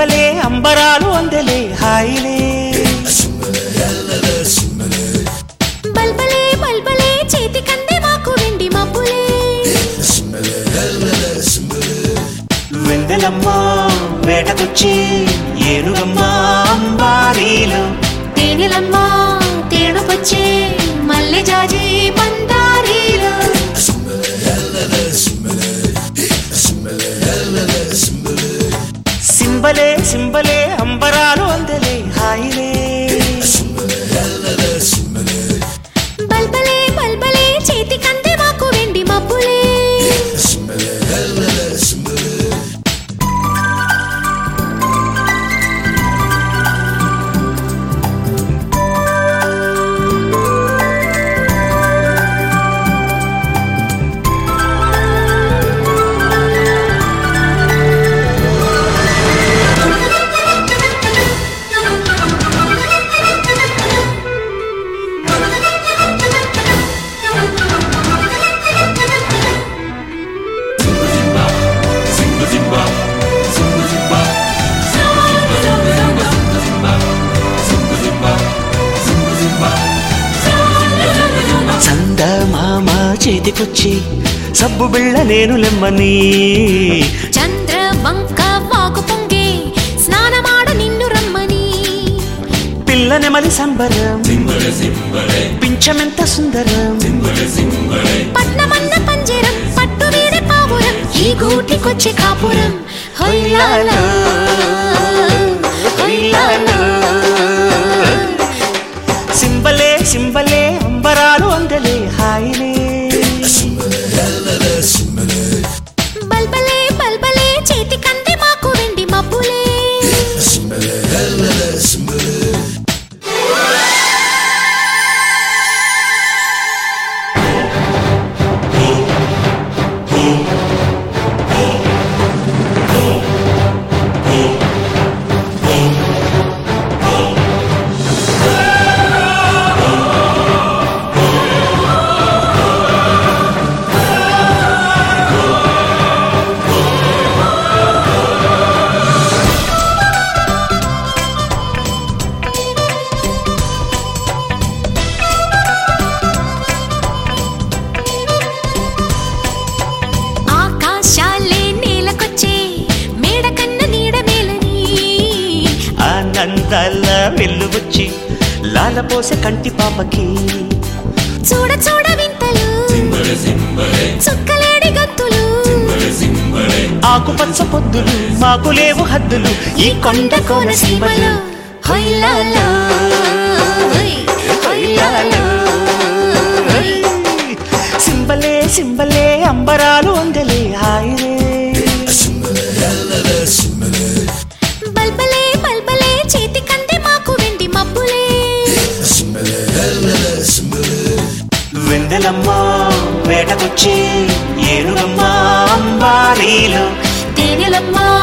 సింబలే అంబరాలు అందలే హాయిలే బల్బలే బల్బలే చేతి కందే మాకు వెండి మబ్బులే వెందలమ్మ వేటకొచ్చి ఏనుగమ్మ అంబారీలు తేనెలమ్మ తేనుకొచ్చే మల్లె జాజి పందారీలు సింబలే సింబలే అంబరాలు అందలే హాయిలే బల్బలే బల్బలే చేతి కందే మాకు వెండి మబ్బులే చందమామ చేతికొచ్చి సబ్బు బిళ్ళ నేను లెమ్మని చంద్ర వంక వాకు పొంగే స్నానమాడు నిన్ను రమ్మని పిల్ల నెమలి సంబరం పించమెంత సుందరం పట్నమన్న పంజరం పట్టు వీడి పావురం ఈ గూటికొచ్చే కాపురం హొయ్యాలో హొయ్యాలో సింబలే సింబలే అంబరాలు అందలే హాయిలే బల్బలే బల్బలే చేతి కంది మాకు వెండి మబ్బులే ఆకాశాలే నేలకొచ్చే మేడ కన్న నీడ మేలని ఆనందాల వెల్లువచ్చి లాలపోసే కంటి పాపకి చూడ చూడ వింతలు చుక్కలేడి గంతులు ఆకుపచ్చ పొద్దులు మాకు లేవు హద్దులు ఈ కొండ కోన సీమలో హొయ్లాలో హొయ్, హొయ్లాలో హొయ్. సింబలే సింబలే అంబరాలు అందలే హాయిలే బల్బలే బల్బలే చేతి కంది మాకు వెండి మబ్బులే వెందలమ్మ వేటకొచ్చి ఏనుగమ్మ అంబారీలు తేనెలమ్మ